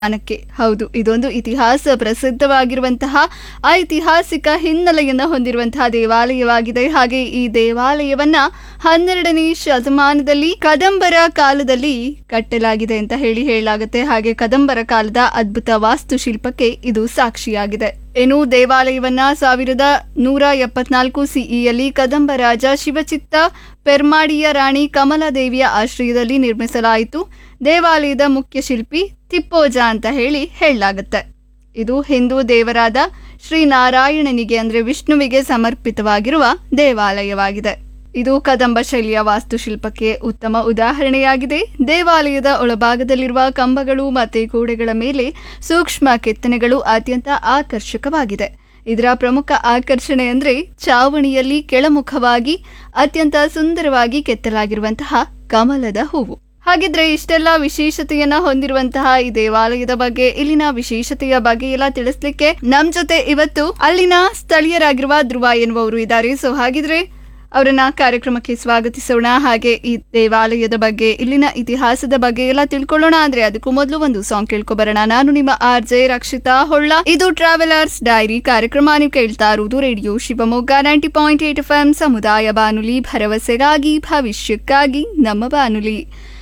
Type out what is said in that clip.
ದೇವಸ್ಥಾನಕ್ಕೆ ಹೌದು ಇದೊಂದು ಇತಿಹಾಸ ಪ್ರಸಿದ್ಧವಾಗಿರುವಂತಹ ಐತಿಹಾಸಿಕ ಹಿನ್ನೆಲೆಯನ್ನು ಹೊಂದಿರುವಂತಹ ದೇವಾಲಯವಾಗಿದೆ ಹಾಗೆ ಈ ದೇವಾಲಯವನ್ನ ಹನ್ನೆರಡನೇ ಶತಮಾನದಲ್ಲಿ ಕದಂಬರ ಕಾಲದಲ್ಲಿ ಕಟ್ಟಲಾಗಿದೆ ಅಂತ ಹೇಳಿ ಹೇಳಲಾಗುತ್ತೆ ಹಾಗೆ ಕದಂಬರ ಕಾಲದ ಅದ್ಭುತ ವಾಸ್ತುಶಿಲ್ಪಕ್ಕೆ ಇದು ಸಾಕ್ಷಿಯಾಗಿದೆ ಇನ್ನು ದೇವಾಲಯವನ್ನ ಸಾವಿರದ ನೂರ ಎಪ್ಪತ್ನಾಲ್ಕು ಸಿಇಯಲ್ಲಿ ಕದಂಬ ರಾಜ ಶಿವಚಿತ್ತ ಪೆರ್ಮಾಡಿಯ ರಾಣಿ ಕಮಲಾದೇವಿಯ ಆಶ್ರಯದಲ್ಲಿ ನಿರ್ಮಿಸಲಾಯಿತು ದೇವಾಲಯದ ಮುಖ್ಯ ಶಿಲ್ಪಿ ತಿಪ್ಪೋಜ ಅಂತ ಹೇಳಿ ಹೇಳಲಾಗುತ್ತೆ ಇದು ಹಿಂದೂ ದೇವರಾದ ಶ್ರೀನಾರಾಯಣನಿಗೆ ಅಂದ್ರೆ ವಿಷ್ಣುವಿಗೆ ಸಮರ್ಪಿತವಾಗಿರುವ ದೇವಾಲಯವಾಗಿದೆ ಇದು ಕದಂಬ ಶೈಲಿಯ ವಾಸ್ತುಶಿಲ್ಪಕ್ಕೆ ಉತ್ತಮ ಉದಾಹರಣೆಯಾಗಿದೆ ದೇವಾಲಯದ ಒಳಭಾಗದಲ್ಲಿರುವ ಕಂಬಗಳು ಮತ್ತೆ ಗೋಡೆಗಳ ಮೇಲೆ ಸೂಕ್ಷ್ಮ ಕೆತ್ತನೆಗಳು ಅತ್ಯಂತ ಆಕರ್ಷಕವಾಗಿದೆ ಇದರ ಪ್ರಮುಖ ಆಕರ್ಷಣೆ ಅಂದ್ರೆ ಚಾವಣಿಯಲ್ಲಿ ಕೆಳಮುಖವಾಗಿ ಅತ್ಯಂತ ಸುಂದರವಾಗಿ ಕೆತ್ತಲಾಗಿರುವಂತಹ ಕಮಲದ ಹೂವು ಹಾಗಿದ್ರೆ ಇಷ್ಟೆಲ್ಲ ವಿಶೇಷತೆಯನ್ನ ಹೊಂದಿರುವಂತಹ ಈ ದೇವಾಲಯದ ಬಗ್ಗೆ ಇಲ್ಲಿನ ವಿಶೇಷತೆಯ ಬಗ್ಗೆ ಎಲ್ಲ ತಿಳಿಸ್ಲಿಕ್ಕೆ ನಮ್ ಜೊತೆ ಇವತ್ತು ಅಲ್ಲಿನ ಸ್ಥಳೀಯರಾಗಿರುವ ಧ್ರುವ ಎನ್ನುವವರು ಇದ್ದಾರೆ ಸೊ ಹಾಗಿದ್ರೆ ಅವರನ್ನ ಕಾರ್ಯಕ್ರಮಕ್ಕೆ ಸ್ವಾಗತಿಸೋಣ ಹಾಗೆ ಈ ದೇವಾಲಯದ ಬಗ್ಗೆ ಇಲ್ಲಿನ ಇತಿಹಾಸದ ಬಗ್ಗೆ ಎಲ್ಲ ತಿಳ್ಕೊಳ್ಳೋಣ ಅಂದ್ರೆ ಅದಕ್ಕೂ ಮೊದಲು ಒಂದು ಸಾಂಗ್ ಕೇಳ್ಕೊಬರೋಣ ನಾನು ನಿಮ್ಮ ಆರ್ ಜೆ ರಕ್ಷಿತಾ ಹೊಳ್ಳ ಇದು ಟ್ರಾವೆಲರ್ಸ್ ಡೈರಿ ಕಾರ್ಯಕ್ರಮ ನೀವು ಕೇಳ್ತಾ ಇರುವುದು radio Shivamogga ninety point eight F M ಸಮುದಾಯ ಬಾನುಲಿ ಭರವಸೆಗಾಗಿ ಭವಿಷ್ಯಕ್ಕಾಗಿ ನಮ್ಮ ಬಾನುಲಿ